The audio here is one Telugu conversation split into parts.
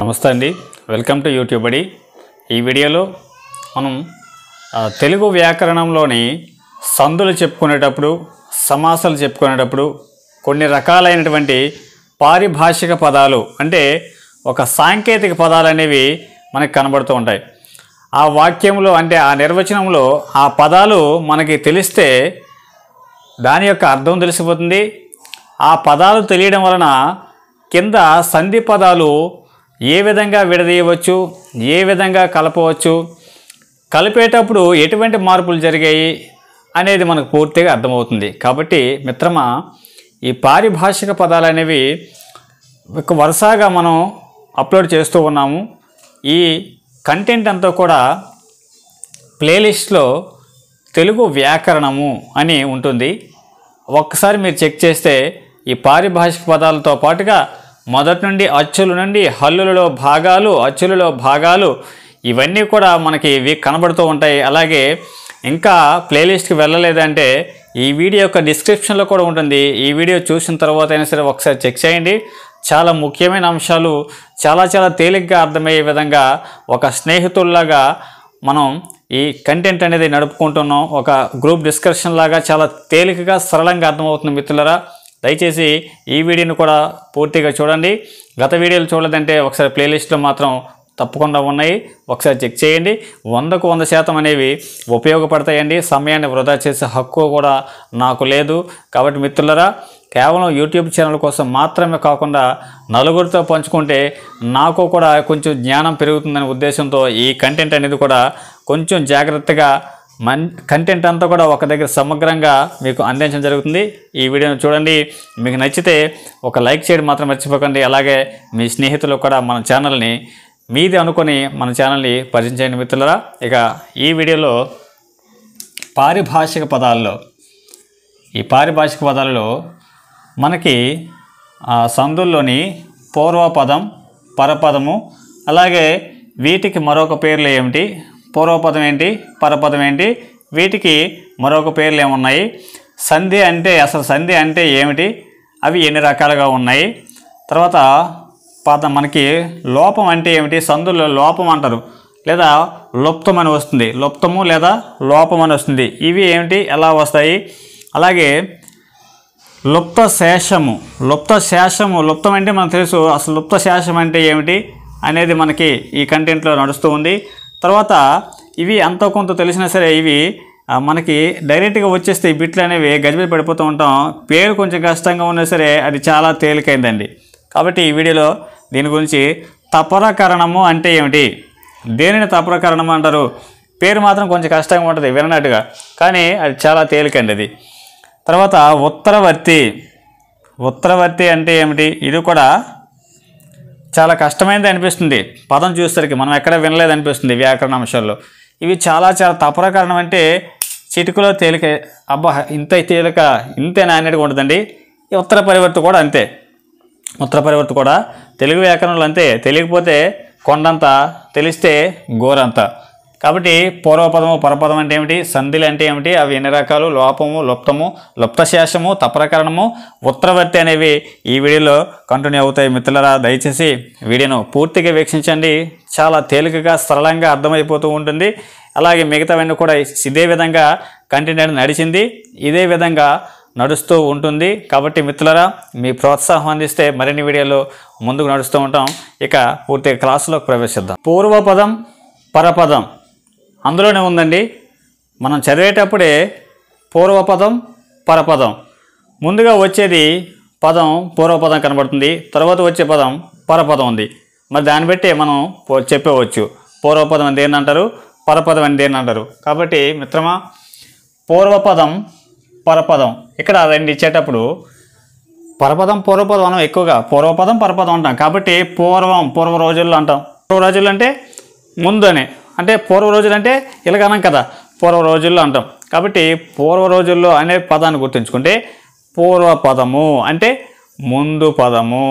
నమస్తే అండి వెల్కమ్ టు యూట్యూబ్ అడి ఈ వీడియోలో మనం ఆ, తెలుగు వ్యాకరణంలోని సందులు చెప్పుకునేటప్పుడు సమాసాలు చెప్పుకునేటప్పుడు కొన్ని రకాలైనటువంటి పారిభాషిక పదాలు అంటే ఒక సాంకేతిక పదాలు అనేవి మనకు కనబడుతూ ఉంటాయి ఆ వాక్యంలో అంటే ఆ నిర్వచనంలో ఆ పదాలు మనకి తెలిస్తే దాని యొక్క అర్థం తెలిసిపోతుంది ఆ పదాలు తెలియడం వలన కింద సంధి పదాలు ఏ విధంగా విడదీయవచ్చు ఏ విధంగా కలపవచ్చు కలిపేటప్పుడు ఎటువంటి మార్పులు జరిగాయి అనేది మనకు పూర్తిగా అర్థమవుతుంది కాబట్టి మిత్రమా ఈ పారిభాషిక పదాలు అనేవి ఒక వరుసగా మనం అప్లోడ్ చేస్తూ ఉన్నాము ఈ కంటెంట్ అంతా కూడా ప్లేలిస్ట్లో తెలుగు వ్యాకరణము అని ఉంటుంది ఒక్కసారి మీరు చెక్ చేస్తే ఈ పారిభాషిక పదాలతో పాటుగా మొదటి నుండి అచ్చుల నుండి హల్లులలో భాగాలు అచ్చులలో భాగాలు ఇవన్నీ కూడా మనకి ఇవి కనబడుతూ ఉంటాయి అలాగే ఇంకా ప్లేలిస్ట్కి వెళ్ళలేదంటే ఈ వీడియో యొక్క డిస్క్రిప్షన్లో కూడా ఉంటుంది ఈ వీడియో చూసిన తర్వాత అయినా సరే ఒకసారి చెక్ చేయండి చాలా ముఖ్యమైన అంశాలు చాలా చాలా తేలిగ్గా అర్థమయ్యే విధంగా ఒక స్నేహితుల్లాగా మనం ఈ కంటెంట్ అనేది నడుపుకుంటున్నాం ఒక గ్రూప్ డిస్కషన్ లాగా చాలా తేలికగా సరళంగా అర్థమవుతుంది మిత్రులరా దయచేసి ఈ వీడియోని కూడా పూర్తిగా చూడండి గత వీడియోలు చూడలేదంటే ఒకసారి ప్లేలిస్ట్లో మాత్రం తప్పకుండా ఉన్నాయి ఒకసారి చెక్ చేయండి వందకు వంద శాతం అనేవి ఉపయోగపడతాయండి సమయాన్ని వృధా చేసే హక్కు కూడా నాకు లేదు కాబట్టి మిత్రులరా కేవలం యూట్యూబ్ ఛానల్ కోసం మాత్రమే కాకుండా నలుగురితో పంచుకుంటే నాకు కూడా కొంచెం జ్ఞానం పెరుగుతుందనే ఉద్దేశంతో ఈ కంటెంట్ అనేది కూడా కొంచెం జాగ్రత్తగా మన్ కంటెంట్ అంతా కూడా ఒక దగ్గర సమగ్రంగా మీకు అందించడం జరుగుతుంది ఈ వీడియోని చూడండి మీకు నచ్చితే ఒక లైక్ చేయడం మాత్రం మర్చిపోకండి అలాగే మీ స్నేహితులు కూడా మన ఛానల్ని మీది అనుకొని మన ఛానల్ని పరిచయం చేయండి మిత్రులరా ఇక ఈ వీడియోలో పారిభాషిక పదాల్లో ఈ పారిభాషిక పదాలలో మనకి ఆ సందుల్లోని పూర్వపదం పరపదము అలాగే వీటికి మరొక పేర్లు ఏమిటి పూర్వపదం ఏంటి పరపదం ఏంటి వీటికి మరొక పేర్లు ఏమున్నాయి సంధి అంటే అసలు సంధి అంటే ఏమిటి అవి ఎన్ని రకాలుగా ఉన్నాయి తర్వాత పద మనకి లోపం అంటే ఏమిటి సందుల్లో లోపం అంటారు లేదా లుప్తం అని వస్తుంది లుప్తము లేదా లోపం అని వస్తుంది ఇవి ఏమిటి ఎలా వస్తాయి అలాగే లుప్త శేషము లుప్త శేషము లుప్తం అంటే మనకు తెలుసు అసలు లుప్త శేషం అంటే ఏమిటి అనేది మనకి ఈ కంటెంట్లో నడుస్తూ ఉంది తర్వాత ఇవి అంతో కొంత తెలిసినా సరే ఇవి ఆ, మనకి డైరెక్ట్గా వచ్చేస్తే ఈ బిట్లు అనేవి గజిబిజి పడిపోతూ ఉంటాం పేరు కొంచెం కష్టంగా ఉన్నా సరే అది చాలా తేలికైందండి కాబట్టి ఈ వీడియోలో దీని గురించి తపరకరణము అంటే ఏమిటి దేనిని తపరకరణము అంటారు పేరు మాత్రం కొంచెం కష్టంగా ఉంటుంది వినట్టుగా కానీ అది చాలా తేలికండి అది తర్వాత ఉత్తరవర్తి ఉత్తరవర్తి అంటే ఏమిటి ఇది కూడా చాలా కష్టమైనది అనిపిస్తుంది పదం చూసేసరికి మనం ఎక్కడ వినలేదు అనిపిస్తుంది వ్యాకరణ అంశాల్లో ఇవి చాలా చాలా తపరకరణం అంటే చిటికలో తేలిక అబ్బా ఇంత తేలిక ఇంతేనా అనేది ఉంటుందండి ఈ ఉత్తర పరివర్తి కూడా అంతే ఉత్తర పరివర్తి కూడా తెలుగు వ్యాకరణంలో అంతే తెలియకపోతే కొండంత తెలిస్తే గోరంత కాబట్టి పూర్వపదము పరపదం అంటే ఏమిటి సంధిలు అంటే ఏమిటి అవి ఎన్ని రకాలు లోపము లుప్తము లుప్తశేషము తపరకరణము ఉత్తరవర్తి అనేవి ఈ వీడియోలో కంటిన్యూ అవుతాయి మిత్రులరా దయచేసి వీడియోను పూర్తిగా వీక్షించండి చాలా తేలికగా సరళంగా అర్థమైపోతూ ఉంటుంది అలాగే మిగతావన్నీ కూడా ఇదే విధంగా కంటెంట్ అనేది నడిచింది ఇదే విధంగా నడుస్తూ ఉంటుంది కాబట్టి మిత్రులరా మీ ప్రోత్సాహం అందిస్తే మరిన్ని వీడియోలు ముందుకు నడుస్తూ ఉంటాం ఇక పూర్తిగా క్లాసులోకి ప్రవేశిద్దాం పూర్వపదం పరపదం అందులోనే ఉందండి మనం చదివేటప్పుడే పూర్వపదం పరపదం ముందుగా వచ్చేది పదం పూర్వపదం కనబడుతుంది తర్వాత వచ్చే పదం పరపదం ఉంది మరి దాన్ని బట్టి మనం పో- చెప్పవచ్చు పూర్వపదం అని దేన్ని అంటారు పరపదం అని దేన్ని అంటారు కాబట్టి మిత్రమా పూర్వపదం పరపదం ఇక్కడ రెండు ఇచ్చేటప్పుడు పరపదం పూర్వపదం మనం ఎక్కువగా పూర్వపదం పరపదం అంటాం కాబట్టి పూర్వం పూర్వ రోజుల్లో అంటాం పూర్వ రోజులు అంటే ముందు అని అంటే పూర్వ రోజులు అంటే ఇలాగనం కదా పూర్వ రోజుల్లో అంటాం కాబట్టి పూర్వ రోజుల్లో అనే పదాన్ని గుర్తుంచుకుంటే పూర్వపదము అంటే ముందు పదము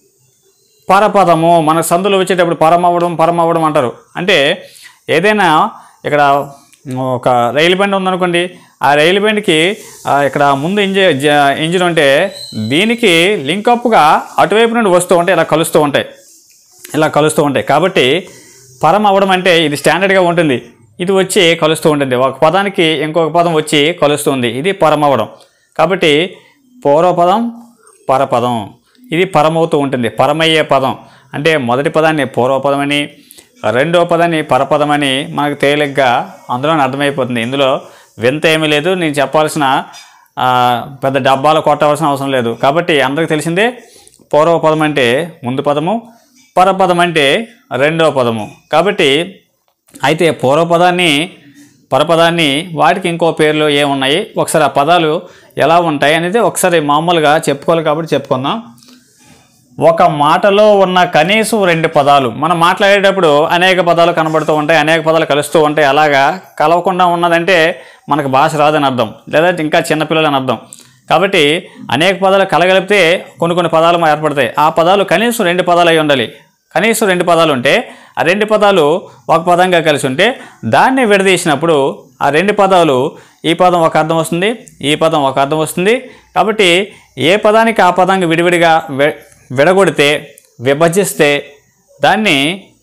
పరపదము మన సందులు వచ్చేటప్పుడు పరమవ్వడం పరమవ్వడం అంటారు అంటే ఏదైనా ఇక్కడ ఒక రైలు బండి ఉందనుకోండి ఆ రైలు బండికి ఆ, ఇక్కడ ముందు ఇంజి జ- ఇంజిన్ ఉంటే దీనికి లింక్ అప్గా అటువైపు నుండి వస్తూ ఉంటాయి ఇలా కలుస్తూ ఉంటాయి ఇలా కలుస్తూ ఉంటాయి కాబట్టి పరం అవ్వడం అంటే ఇది స్టాండర్డ్గా ఉంటుంది ఇది వచ్చి కలుస్తూ ఉంటుంది ఒక పదానికి ఇంకొక పదం వచ్చి కలుస్తుంది ఇది పరం అవ్వడం కాబట్టి పూర్వపదం పరపదం ఇది పరమవుతూ ఉంటుంది పరమయ్యే పదం అంటే మొదటి పదాన్ని పూర్వపదమని రెండో పదాన్ని పరపదమని మనకు తేలిగ్గా అందులో అర్థమైపోతుంది ఇందులో వింత ఏమీ లేదు నేను చెప్పాల్సిన ఆ, పెద్ద డబ్బాలు కొట్టవలసిన అవసరం లేదు కాబట్టి అందరికి తెలిసిందే పూర్వపదం అంటే ముందు పదము పరపదం అంటే రెండో పదము కాబట్టి అయితే పూర్వపదాన్ని పరపదాన్ని వాటికి ఇంకో పేర్లు ఏమున్నాయి ఒకసారి ఆ పదాలు ఎలా ఉంటాయి అనేది ఒకసారి మామూలుగా చెప్పుకోవాలి కాబట్టి చెప్పుకుందాం ఒక మాటలో ఉన్న కనీసం రెండు పదాలు మనం మాట్లాడేటప్పుడు అనేక పదాలు కనబడుతూ ఉంటాయి అనేక పదాలు కలుస్తూ ఉంటాయి అలాగా కలవకుండా ఉన్నదంటే మనకు భాష రాదని అర్థం లేదా ఇంకా చిన్నపిల్లలు అని అర్థం కాబట్టి అనేక పదాలు కలగలిపితే కొన్ని కొన్ని పదాలు ఏర్పడతాయి ఆ పదాలు కనీసం రెండు పదాలు అయి ఉండాలి కనీసం రెండు పదాలు ఉంటే ఆ రెండు పదాలు ఒక పదంగా కలిసి ఉంటే దాన్ని విడదీసినప్పుడు ఆ రెండు పదాలు ఈ పదం ఒక అర్థం వస్తుంది ఈ పదం ఒక అర్థం వస్తుంది కాబట్టి ఏ పదానికి ఆ పదంగా విడివిడిగా వె- విడగొడితే విభజిస్తే దాన్ని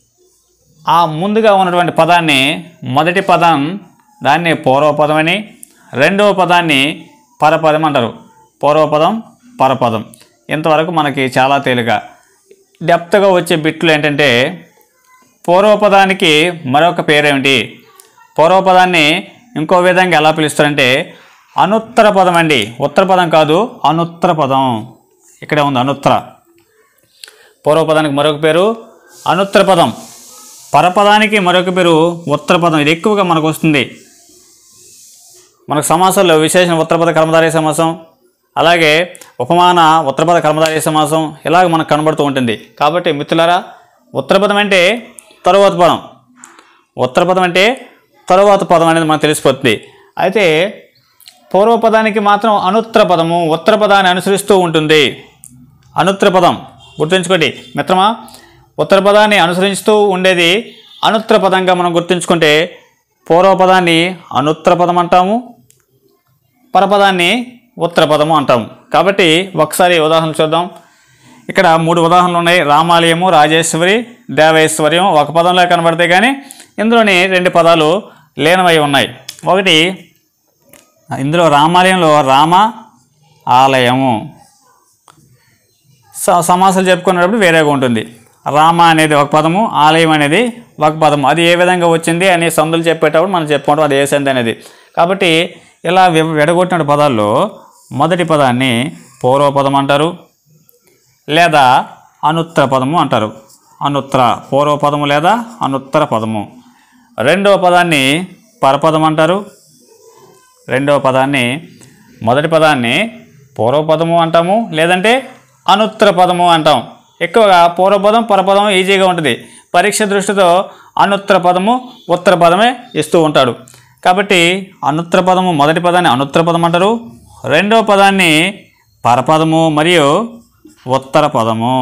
ఆ ముందుగా ఉన్నటువంటి పదాన్ని మొదటి పదం దాన్ని పూర్వపదం అని రెండవ పదాన్ని పరపదం అంటారు పూర్వపదం పరపదం ఇంతవరకు మనకి చాలా తేలిక డెప్త్గా వచ్చే బిట్లు ఏంటంటే పూర్వపదానికి మరొక పేరేమిటి పూర్వపదాన్ని ఇంకో విధంగా ఎలా పిలుస్తారంటే అనుత్తర పదం అండి ఉత్తర పదం కాదు అనుత్తర పదం ఇక్కడే ఉంది అనుత్తర పూర్వపదానికి మరొక పేరు అనుత్తర పదం పరపదానికి మరొక పేరు ఉత్తర పదం ఇది ఎక్కువగా మనకు వస్తుంది మనకు సమాసాల్లో విశేషణ ఉత్తరపద కర్మధారయ సమాసం అలాగే ఉపమాన ఉత్తరపద కర్మధారయ సమాసం ఇలాగ మనకు కనబడుతూ ఉంటుంది కాబట్టి మిత్రులారా ఉత్తరపదం అంటే తరువాత పదం ఉత్తరపదం అంటే తరువాత పదం అనేది మనకు తెలిసిపోతుంది అయితే పూర్వపదానికి మాత్రం అనుత్తర పదము ఉత్తర పదాన్ని అనుసరిస్తూ ఉంటుంది అనుత్తర పదం గుర్తుంచుకోండి మిత్రమా ఉత్తర పదాన్ని అనుసరిస్తూ ఉండేది అనుత్తర పదంగా మనం గుర్తుంచుకుంటే పూర్వపదాన్ని అనుత్తర పదం అంటాము పరపదాన్ని ఉత్తర పదము అంటాము కాబట్టి ఒకసారి ఉదాహరణ చూద్దాం ఇక్కడ మూడు ఉదాహరణలు ఉన్నాయి రామాలయము రాజేశ్వరి దేవేశ్వర్యం ఒక పదంలో కనబడతాయి కానీ ఇందులోని రెండు పదాలు లీనమై ఉన్నాయి ఒకటి ఇందులో రామాలయంలో రామ ఆలయము స- సమాసాలు చెప్పుకునేటప్పుడు వేరేగా ఉంటుంది రామ అనేది ఒక పదము ఆలయం అనేది ఒక పదము అది ఏ విధంగా వచ్చింది అనే సందులు చెప్పేటప్పుడు మనం చెప్పుకుంటాం అది ఏ సంధి అనేది కాబట్టి ఇలా వి- విడగొట్టిన పదాల్లో మొదటి పదాన్ని పూర్వపదం అంటారు లేదా అనుత్తర పదము అంటారు అనుత్తర పూర్వపదము లేదా అనుత్తర పదము రెండవ పదాన్ని పరపదం అంటారు రెండవ పదాన్ని మొదటి పదాన్ని పూర్వపదము అంటాము లేదంటే అనుత్తర పదము అంటాం ఎక్కువగా పూర్వపదం పరపదం ఈజీగా ఉంటుంది పరీక్ష దృష్టితో అనుత్తర పదము ఉత్తర పదమే ఇస్తూ ఉంటాడు కాబట్టి అనుత్తర పదము మొదటి పదాన్ని అనుత్తర పదం అంటారు రెండవ పదాన్ని పరపదము మరియు ఉత్తర పదము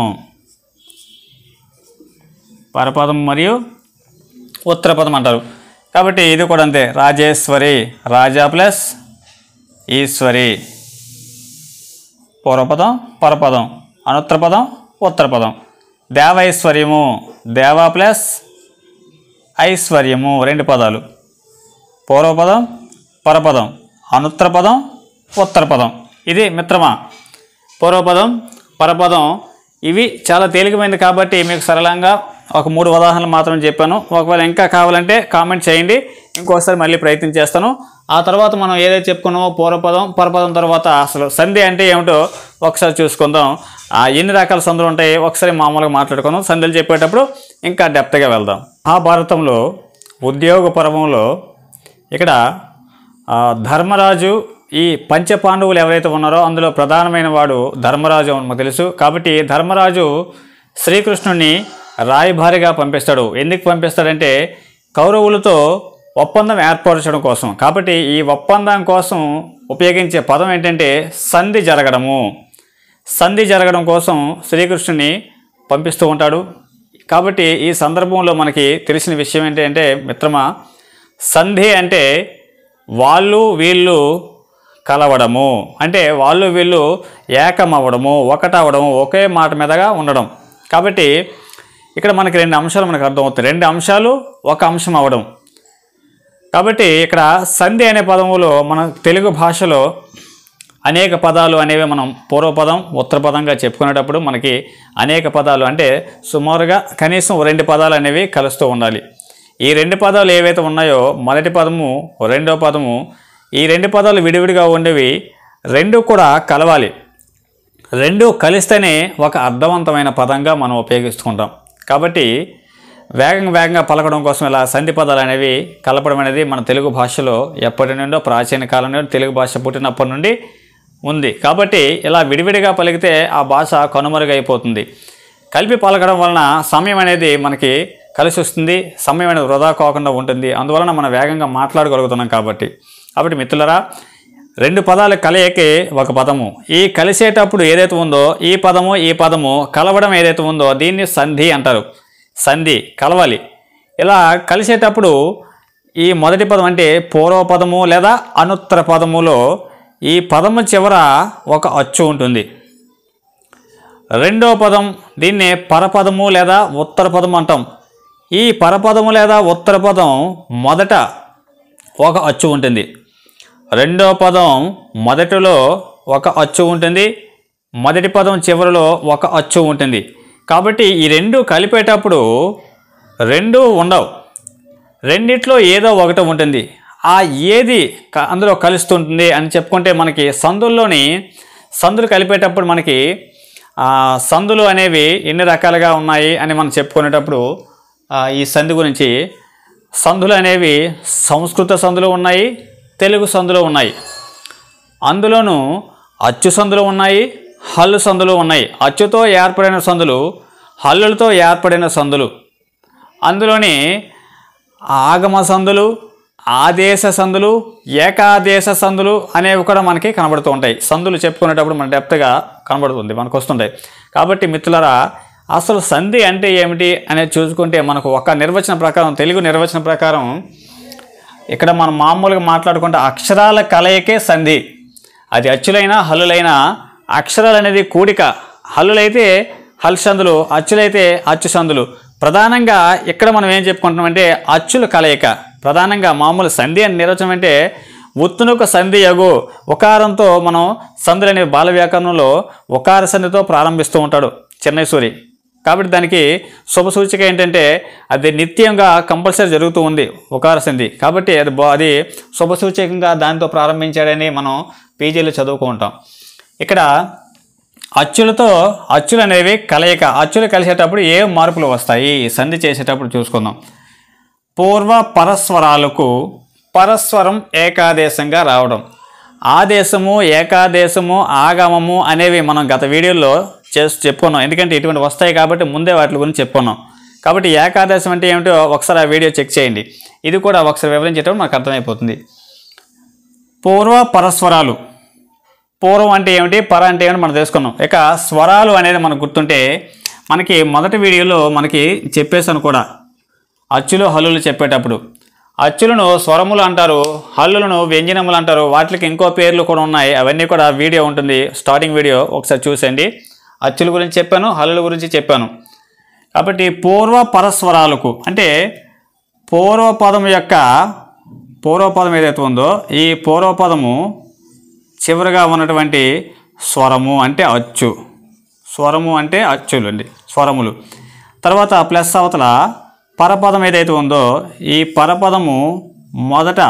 పరపదం మరియు ఉత్తర పదం అంటారు కాబట్టి ఇది కూడా అంతే రాజేశ్వరి రాజా ప్లస్ ఈశ్వరి పూర్వపదం పరపదం అనుత్తర పదం ఉత్తర పదం దేవైశ్వర్యము దేవ ప్లస్ ఐశ్వర్యము రెండు పదాలు పూర్వపదం పరపదం అనుత్తర పదం ఉత్తర పదం ఇది మిత్రమా పూర్వపదం పరపదం ఇవి చాలా తేలికమైనది కాబట్టి మీకు సరళంగా ఒక మూడు ఉదాహరణలు మాత్రం చెప్పాను ఒకవేళ ఇంకా కావాలంటే కామెంట్ చేయండి ఇంకోసారి మళ్ళీ ప్రయత్నం చేస్తాను ఆ తర్వాత మనం ఏదైతే చెప్పుకున్నామో పూర్వపదం పరపదం తర్వాత అసలు సంధి అంటే ఏమిటో ఒకసారి చూసుకుందాం ఆ ఎన్ని రకాల సంధులు ఉంటాయి ఒకసారి మామూలుగా మాట్లాడుకుందాం సంధులు చెప్పేటప్పుడు ఇంకా డెప్త్గా వెళ్దాం ఆ భారతంలో ఉద్యోగ పర్వంలో ఇక్కడ ఆ, ధర్మరాజు ఈ పంచపాండవులు ఎవరైతే ఉన్నారో అందులో ప్రధానమైన వాడు ధర్మరాజు అని మనకు తెలుసు కాబట్టి ధర్మరాజు శ్రీకృష్ణుని రాయభారిగా పంపిస్తాడు ఎందుకు పంపిస్తాడంటే కౌరవులతో ఒప్పందం ఏర్పరచడం కోసం కాబట్టి ఈ ఒప్పందం కోసం ఉపయోగించే పదం ఏంటంటే సంధి జరగడము సంధి జరగడం కోసం శ్రీకృష్ణుని పంపిస్తూ ఉంటాడు కాబట్టి ఈ సందర్భంలో మనకి తెలిసిన విషయం ఏంటంటే మిత్రమా సంధి అంటే వాళ్ళు వీళ్ళు కలవడము అంటే వాళ్ళు వీళ్ళు ఏకమవ్వడము ఒకటవడము ఒకే మాట మీదగా ఉండడం కాబట్టి ఇక్కడ మనకి రెండు అంశాలు మనకు అర్థమవుతాయి రెండు అంశాలు ఒక అంశం అవ్వడం కాబట్టి ఇక్కడ సంధి అనే పదములో మన తెలుగు భాషలో అనేక పదాలు అనేవి మనం పూర్వపదం ఉత్తర పదంగా చెప్పుకునేటప్పుడు మనకి అనేక పదాలు అంటే సుమారుగా కనీసం ఓ రెండు పదాలు అనేవి కలుస్తూ ఉండాలి ఈ రెండు పదాలు ఏవైతే ఉన్నాయో మొదటి పదము రెండో పదము ఈ రెండు పదాలు విడివిడిగా ఉండేవి రెండు కూడా కలవాలి రెండు కలిస్తేనే ఒక అర్థవంతమైన పదంగా మనం ఉపయోగిస్తుంటాం కాబట్టి వేగంగా వేగంగా పలకడం కోసం ఇలా సంధి పదాలు అనేవి కలపడం అనేది మన తెలుగు భాషలో ఎప్పటి నుండో ప్రాచీన కాలం నుండి తెలుగు భాష పుట్టినప్పటి నుండి ఉంది కాబట్టి ఇలా విడివిడిగా పలికితే ఆ భాష కనుమరుగైపోతుంది కలిపి పలకడం వలన సమయం అనేది మనకి కలిసి వస్తుంది సమయం అనేది వృధా కాకుండా ఉంటుంది అందువలన మనం వేగంగా మాట్లాడగలుగుతున్నాం కాబట్టి కాబట్టి మిత్రులరా రెండు పదాల కలయికే ఒక పదము ఈ కలిసేటప్పుడు ఏదైతే ఉందో ఈ పదము ఈ పదము కలవడం ఏదైతే ఉందో దీన్ని సంధి అంటారు సంధి కలవాలి ఇలా కలిసేటప్పుడు ఈ మొదటి పదం అంటే పూర్వ పదము లేదా అనుత్తర పదములో ఈ పదము చివర ఒక అచ్చు ఉంటుంది రెండో పదం దీన్నే పరపదము లేదా ఉత్తర పదము అంటాం ఈ పరపదము లేదా ఉత్తర పదం మొదట ఒక అచ్చు ఉంటుంది రెండో పదం మొదటిలో ఒక అచ్చు ఉంటుంది మొదటి పదం చివరిలో ఒక అచ్చు ఉంటుంది కాబట్టి ఈ రెండు కలిపేటప్పుడు రెండు ఉండవు రెండిట్లో ఏదో ఒకటి ఉంటుంది ఆ ఏది క- అందులో కలుస్తుంటుంది అని చెప్పుకుంటే మనకి సందుల్లోని సందులు కలిపేటప్పుడు మనకి ఆ, సందులు అనేవి ఎన్ని రకాలుగా ఉన్నాయి అని మనం చెప్పుకునేటప్పుడు ఆ, ఈ సంధి గురించి సందులు అనేవి సంస్కృత సందులు ఉన్నాయి తెలుగు సందులు ఉన్నాయి అందులోనూ అచ్చు సందులు ఉన్నాయి హల్లు సందులు ఉన్నాయి అచ్చుతో ఏర్పడిన సందులు హల్లులతో ఏర్పడిన సందులు అందులోని ఆగమ సందులు ఆదేశ సందులు ఏకాదేశ సందులు అనేవి కూడా మనకి కనబడుతూ ఉంటాయి సందులు చెప్పుకునేటప్పుడు మన డెప్త్గా కనబడుతుంది మనకు వస్తుంటాయి కాబట్టి మిత్రులరా అసలు సంధి అంటే ఏమిటి అనేది చూసుకుంటే మనకు ఒక నిర్వచన ప్రకారం తెలుగు నిర్వచన ప్రకారం ఇక్కడ మనం మామూలుగా మాట్లాడుకుంటే అక్షరాల కలయికే సంధి అది అచ్చులైనా హల్లులైనా అక్షరాలు అనేది కూడిక హల్లులైతే హల్ సందులు అచ్చులైతే అచ్చు సందులు ప్రధానంగా ఇక్కడ మనం ఏం చెప్పుకుంటున్నామంటే అచ్చుల కలయిక ప్రధానంగా మామూలు సంధి అని నిర్వచనం అంటే ఉత్తునుక సంధి యగు ఉకారంతో మనం సంధులు అనే బాల వ్యాకరణంలో ఉకార సంధితో ప్రారంభిస్తూ ఉంటాడు చెన్నైసూరి కాబట్టి దానికి శుభ సూచిక ఏంటంటే అది నిత్యంగా కంపల్సరీ జరుగుతూ ఉంది ఉకార సంధి కాబట్టి అది బా అది శుభ సూచకంగా దాంతో ప్రారంభించాడని మనం పీజీలో చదువుకుంటాం ఇక్కడ అచ్చులతో అచ్చులు అనేవి కలయిక అచ్చులు కలిసేటప్పుడు ఏ మార్పులు వస్తాయి సంధి చేసేటప్పుడు చూసుకుందాం పూర్వ పరస్వరాలకు పరస్వరం ఏకాదేశంగా రావడం ఆదేశము ఏకాదేశము ఆగమము అనేవి మనం గత వీడియోలో చేసి చెప్పుకున్నాం ఎందుకంటే ఇటువంటి వస్తాయి కాబట్టి ముందే వాటి గురించి చెప్పుకున్నాం కాబట్టి ఏకాదేశం అంటే ఏమిటో ఒకసారి ఆ వీడియో చెక్ చేయండి ఇది కూడా ఒకసారి వివరించేటప్పుడు మనకు అర్థమైపోతుంది పూర్వ పరస్వరాలు పూర్వం అంటే ఏమిటి పర అంటే ఏమిటి మనం తెలుసుకున్నాం ఇక స్వరాలు అనేది మనకు గుర్తుంటే మనకి మొదటి వీడియోలో మనకి చెప్పేశాను కూడా అచ్చులు హల్లులు చెప్పేటప్పుడు అచ్చులను స్వరములు అంటారు హల్లులను వ్యంజనములు అంటారు వాటికి ఇంకో పేర్లు కూడా ఉన్నాయి అవన్నీ కూడా వీడియో ఉంటుంది స్టార్టింగ్ వీడియో ఒకసారి చూసేయండి అచ్చుల గురించి చెప్పాను హల్లుల గురించి చెప్పాను కాబట్టి పూర్వ పరస్వరాలకు అంటే పూర్వపదం యొక్క పూర్వపదం ఏదైతే ఉందో ఈ పూర్వపదము చివరిగా ఉన్నటువంటి స్వరము అంటే అచ్చు స్వరము అంటే అచ్చులు అండి స్వరములు తర్వాత ప్లస్ అవతల పరపదం ఏదైతే ఉందో ఈ పరపదము మొదట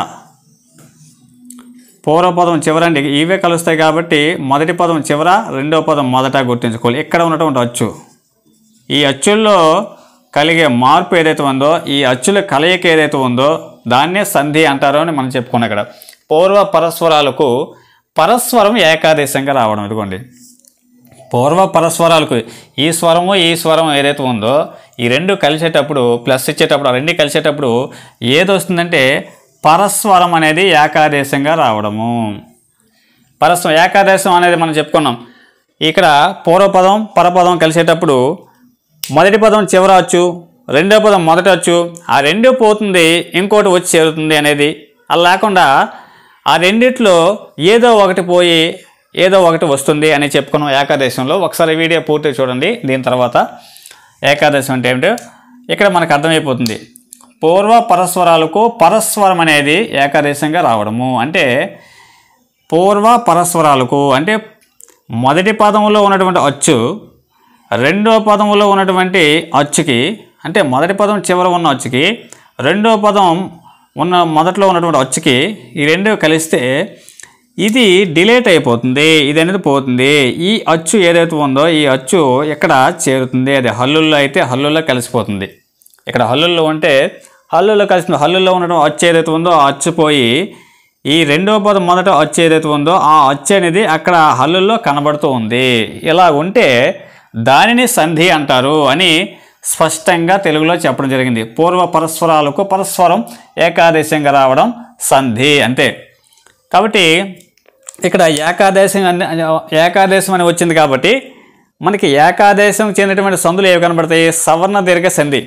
పూర్వపదం చివరండి ఇవే కలుస్తాయి కాబట్టి మొదటి పదం చివర రెండో పదం మొదట గుర్తుంచుకోవాలి ఇక్కడ ఉన్నటువంటి అచ్చు ఈ అచ్చుల్లో కలిగే మార్పు ఏదైతే ఉందో ఈ అచ్చుల కలయిక ఏదైతే ఉందో దాన్నే సంధి అంటారు అని మనం చెప్పుకున్నాం ఇక్కడ పూర్వ పరస్వరాలకు పరస్వరం ఏకాదేశంగా రావడం ఇదిగోండి పూర్వ పరస్వరాలకు ఈ స్వరము ఈ స్వరం ఏదైతే ఉందో ఈ రెండు కలిసేటప్పుడు ప్లస్ ఇచ్చేటప్పుడు ఆ రెండు కలిసేటప్పుడు ఏది వస్తుందంటే పరస్వరం అనేది ఏకాదేశంగా రావడము పరస్వరం ఏకాదేశం అనేది మనం చెప్పుకున్నాం ఇక్కడ పూర్వపదం పరపదం కలిసేటప్పుడు మొదటి పదం చివర వచ్చు రెండో పదం మొదట వచ్చు ఆ రెండో పోతుంది ఇంకోటి వచ్చి చేరుతుంది అనేది అలా లేకుండా ఆ రెండిట్లో ఏదో ఒకటి పోయి ఏదో ఒకటి వస్తుంది అని చెప్పుకున్నాం ఏకాదేశంలో ఒకసారి వీడియో పూర్తి చూడండి దీని తర్వాత ఏకాదశం అంటే ఏమిటో ఇక్కడ మనకు అర్థమైపోతుంది పూర్వ పరస్వరాలకు పరస్వరం అనేది ఏకాదశంగా రావడము అంటే పూర్వ పరస్వరాలకు అంటే మొదటి పదంలో ఉన్నటువంటి అచ్చు రెండో పదంలో ఉన్నటువంటి అచ్చుకి అంటే మొదటి పదం చివర ఉన్న అచ్చుకి రెండో పదం ఉన్న మొదట్లో ఉన్నటువంటి అచ్చుకి ఈ రెండు కలిస్తే ఇది డిలేట్ అయిపోతుంది ఇది అనేది పోతుంది ఈ అచ్చు ఏదైతే ఉందో ఈ అచ్చు ఎక్కడ చేరుతుంది అది హల్లుల్లో అయితే హల్లుల్లో కలిసిపోతుంది ఇక్కడ హల్లుల్లో ఉంటే హల్లుల్లో కలిసి హల్లుల్లో ఉండడం అచ్చు ఏదైతే ఉందో ఆ అచ్చు పోయి ఈ రెండో పదం మొదట అచ్చు ఏదైతే ఉందో ఆ అచ్చు అనేది అక్కడ హల్లుల్లో కనబడుతూ ఉంది ఇలా ఉంటే దానిని సంధి అంటారు అని స్పష్టంగా తెలుగులో చెప్పడం జరిగింది పూర్వ పరస్పరాలకు పరస్పరం ఏకాదేశంగా రావడం సంధి అంతే కాబట్టి ఇక్కడ ఏకాదేశం అని ఏకాదేశం అని వచ్చింది కాబట్టి మనకి ఏకాదేశం చెందినటువంటి సందులు ఏవి కనబడతాయి సవర్ణ దీర్ఘ సంధి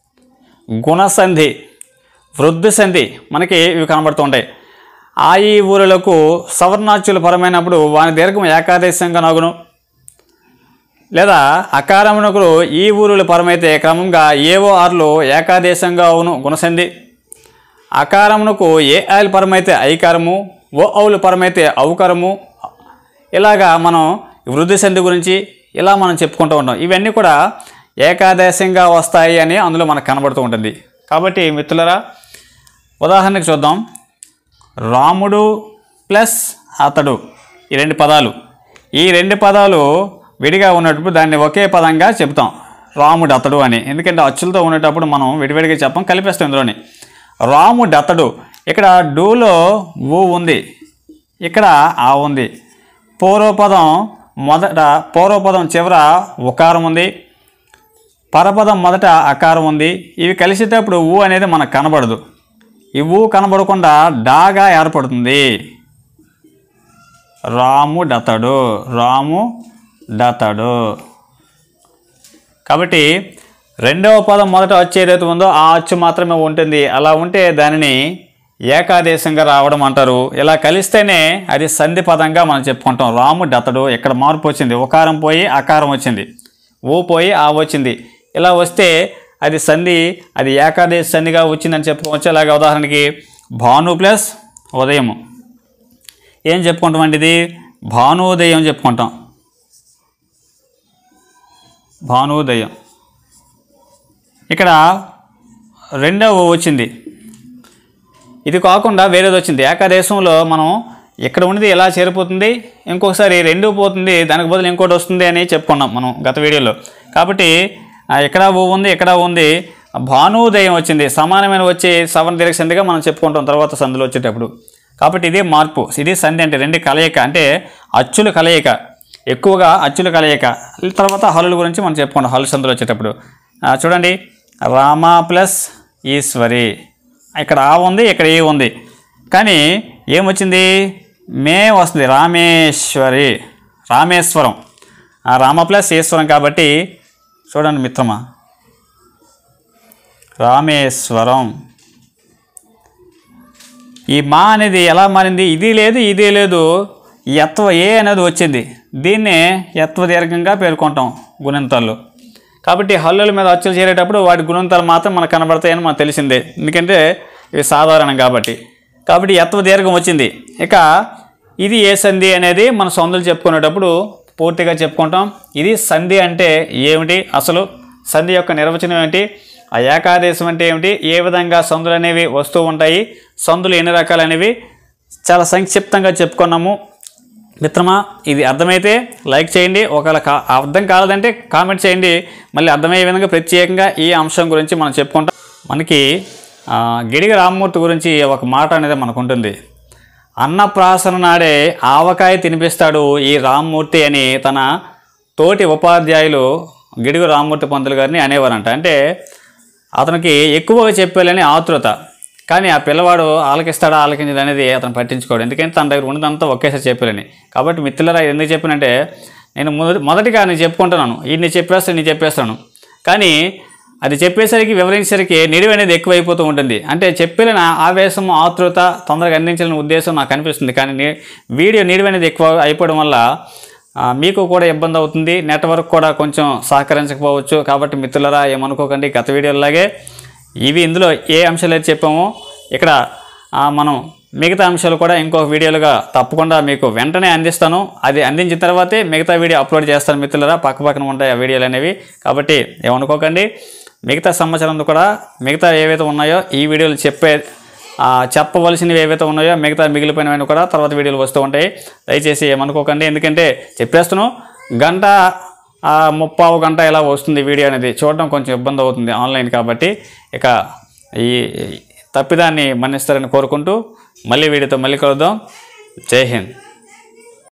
గుణసంధి వృద్ధి సంధి మనకి ఇవి కనబడుతూ ఉంటాయి ఆ ఈ ఊరులకు సవర్ణాచ్యులు పరమైనప్పుడు వాని దీర్ఘం ఏకాదేశంగా నగును లేదా అకారమునకు ఈ ఊరుల పరమైతే క్రమంగా ఏవో ఆర్లు ఏకాదేశంగా అవును గుణసంధి అకారమునకు ఏ ఆయిల్ పరమైతే ఐకారము ఓ ఔలు పరమైతే ఔకారము ఇలాగా మనం వృద్ధి సంధి గురించి ఇలా మనం చెప్పుకుంటూ ఉంటాం ఇవన్నీ కూడా ఏకాదేశంగా వస్తాయి అని అందులో మనకు కనబడుతూ ఉంటుంది కాబట్టి మిత్రులరా ఉదాహరణకు చూద్దాం రాముడు ప్లస్ అతడు ఈ రెండు పదాలు ఈ రెండు పదాలు విడిగా ఉన్నప్పుడు దాన్ని ఒకే పదంగా చెప్తాం రాముడు అతడు అని ఎందుకంటే అచ్చులతో ఉండేటప్పుడు మనం విడివిడిగా చెప్పం కలిపేస్తాం ఇందులోని రాముడు అతడు ఇక్కడ డూలో ఊ ఉంది ఇక్కడ ఆ ఉంది పూర్వపదం మొదట పూర్వపదం చివర ఉకారం ఉంది పరపదం మొదట అకారం ఉంది ఇవి కలిసేటప్పుడు ఊ అనేది మనకు కనబడదు ఈ ఊ కనబడకుండా డాగా ఏర్పడుతుంది రాము డతడు రాము డతడు కాబట్టి రెండవ పదం మొదట వచ్చి ఏదైతే ఉందో ఆ అచ్చు మాత్రమే ఉంటుంది అలా ఉంటే దానిని ఏకాదేశంగా రావడం అంటారు ఇలా కలిస్తేనే అది సంధి పదంగా మనం చెప్పుకుంటాం రాము డతడు ఇక్కడ మార్పు వచ్చింది ఉకారం పోయి అకారం వచ్చింది ఊ పోయి ఆ వచ్చింది ఇలా వస్తే అది సంధి అది ఏకాదేశ సంధిగా వచ్చిందని చెప్పుకోవచ్చు అలాగే ఉదాహరణకి భాను ప్లస్ ఉదయము ఏం చెప్పుకుంటాం అంటే ఇది భానుదయం చెప్పుకుంటాం భానుదయం ఇక్కడ రెండవ వచ్చింది ఇది కాకుండా వేరేది వచ్చింది ఏకాదేశంలో మనం ఇక్కడ ఉన్నది ఎలా చేరిపోతుంది ఇంకొకసారి రెండు పోతుంది దానికి బదులు ఇంకోటి వస్తుంది అని చెప్పుకున్నాం మనం గత వీడియోలో కాబట్టి ఆ, ఇక్కడ ఓ ఉంది ఇక్కడ ఉంది భానుదయం వచ్చింది సమానమైన వచ్చి సవరణ దీర్ఘ సంధిగా మనం చెప్పుకుంటాం తర్వాత సంధిలో వచ్చేటప్పుడు కాబట్టి ఇదే మార్పు ఇది సంధి అంటే రెండు కలయిక అంటే అచ్చుల కలయిక ఎక్కువగా అచ్చుల కలయిక తర్వాత హల్లుల గురించి మనం చెప్పుకుంటాం హల్లు సందులు వచ్చేటప్పుడు ఆ, చూడండి రామ ప్లస్ ఈశ్వరి ఇక్కడ ఆ ఉంది ఇక్కడ ఏ ఉంది కానీ ఏమొచ్చింది మే వస్తుంది రామేశ్వరి రామేశ్వరం ఆ రామ ప్లస్ ఈశ్వరం కాబట్టి చూడండి మిత్రమా రామేశ్వరం ఈ మా అనేది ఎలా మారింది ఇది లేదు ఇది లేదు యత్వ ఏ అనేది వచ్చింది దీన్నే యత్వ దీర్ఘంగా పేర్కొంటాం గుణంతాల్లో కాబట్టి హల్లుల మీద అచ్చులు చేరేటప్పుడు వాటి గుణంతాలు మాత్రం మనకు కనబడతాయని మనకు తెలిసిందే ఎందుకంటే ఇవి సాధారణం కాబట్టి కాబట్టి యత్వ దీర్ఘం వచ్చింది ఇక ఇది ఏ సంధి అనేది మన సొంతలు చెప్పుకునేటప్పుడు పూర్తిగా చెప్పుకుంటాం ఇది సంధి అంటే ఏమిటి అసలు సంధి యొక్క నిర్వచనం ఏంటి ఆ ఏకాదేశం అంటే ఏమిటి ఏ విధంగా సందులు అనేవి వస్తూ ఉంటాయి సందులు ఎన్ని రకాలు అనేవి చాలా సంక్షిప్తంగా చెప్పుకున్నాము మిత్రమా ఇది అర్థమైతే లైక్ చేయండి ఒకవేళ కా అర్థం కాలేదంటే కామెంట్ చేయండి మళ్ళీ అర్థమయ్యే విధంగా ప్రత్యేకంగా ఈ అంశం గురించి మనం చెప్పుకుంటాం మనకి ఆ, గిడిగ రామ్మూర్తి గురించి ఒక మాట అనేది మనకు ఉంటుంది అన్నప్రాసన నాడే ఆవకాయ తినిపిస్తాడు ఈ రామ్మూర్తి అని తన తోటి ఉపాధ్యాయులు గిడుగు రామ్మూర్తి పంతులు గారిని అనేవారంట అంటే అతనికి ఎక్కువగా చెప్పాలని ఆతృత కానీ ఆ పిల్లవాడు ఆలకిస్తాడా ఆలకించదు అనేది అతను పట్టించుకోడు ఎందుకంటే తన దగ్గర ఉన్నదంతా ఒకేసారి చెప్పాలని కాబట్టి మిత్రులరా ఇది ఎందుకు చెప్పానంటే నేను మొదటి మొదటిగా నేను చెప్పుకుంటున్నాను ఇది చెప్పేస్తాను నేను చెప్పేస్తాను కానీ అది చెప్పేసరికి వివరించేసరికి నిడివి అనేది ఎక్కువైపోతూ ఉంటుంది అంటే చెప్పిన ఆవేశం ఆతృత తొందరగా అందించాలనే ఉద్దేశం నాకు అనిపిస్తుంది కానీ ని- వీడియో నిడివి అనేది ఎక్కువ అయిపోవడం వల్ల ఆ, మీకు కూడా ఇబ్బంది అవుతుంది నెట్వర్క్ కూడా కొంచెం సహకరించకపోవచ్చు కాబట్టి మిత్రులరా ఏమనుకోకండి గత వీడియోలాగే ఇవి ఇందులో ఏ అంశాలు అయితే చెప్పామో ఇక్కడ ఆ, మనం మిగతా అంశాలు కూడా ఇంకో వీడియోలుగా తప్పకుండా మీకు వెంటనే అందిస్తాను అది అందించిన తర్వాతే మిగతా వీడియో అప్లోడ్ చేస్తాను మిత్రులరా పక్క పక్కన ఉంటాయి ఆ వీడియోలు అనేవి కాబట్టి ఏమనుకోకండి మిగతా సమాచారం కూడా మిగతా ఏవైతే ఉన్నాయో ఈ వీడియోలు చెప్పే ఆ, చెప్పవలసినవి ఏవైతే ఉన్నాయో మిగతా మిగిలిపోయినవన్నీ కూడా తర్వాత వీడియోలు వస్తూ ఉంటాయి దయచేసి ఏమనుకోకండి ఎందుకంటే చెప్పేస్తున్నాను గంట ఆ, ముప్పావు గంట ఇలా వస్తుంది వీడియో అనేది చూడడం కొంచెం ఇబ్బంది అవుతుంది ఆన్లైన్ కాబట్టి ఇక ఈ తప్పిదాన్ని మన్నిస్తారని కోరుకుంటూ మళ్ళీ వీడియోతో మళ్ళీ కలుద్దాం జై హింద్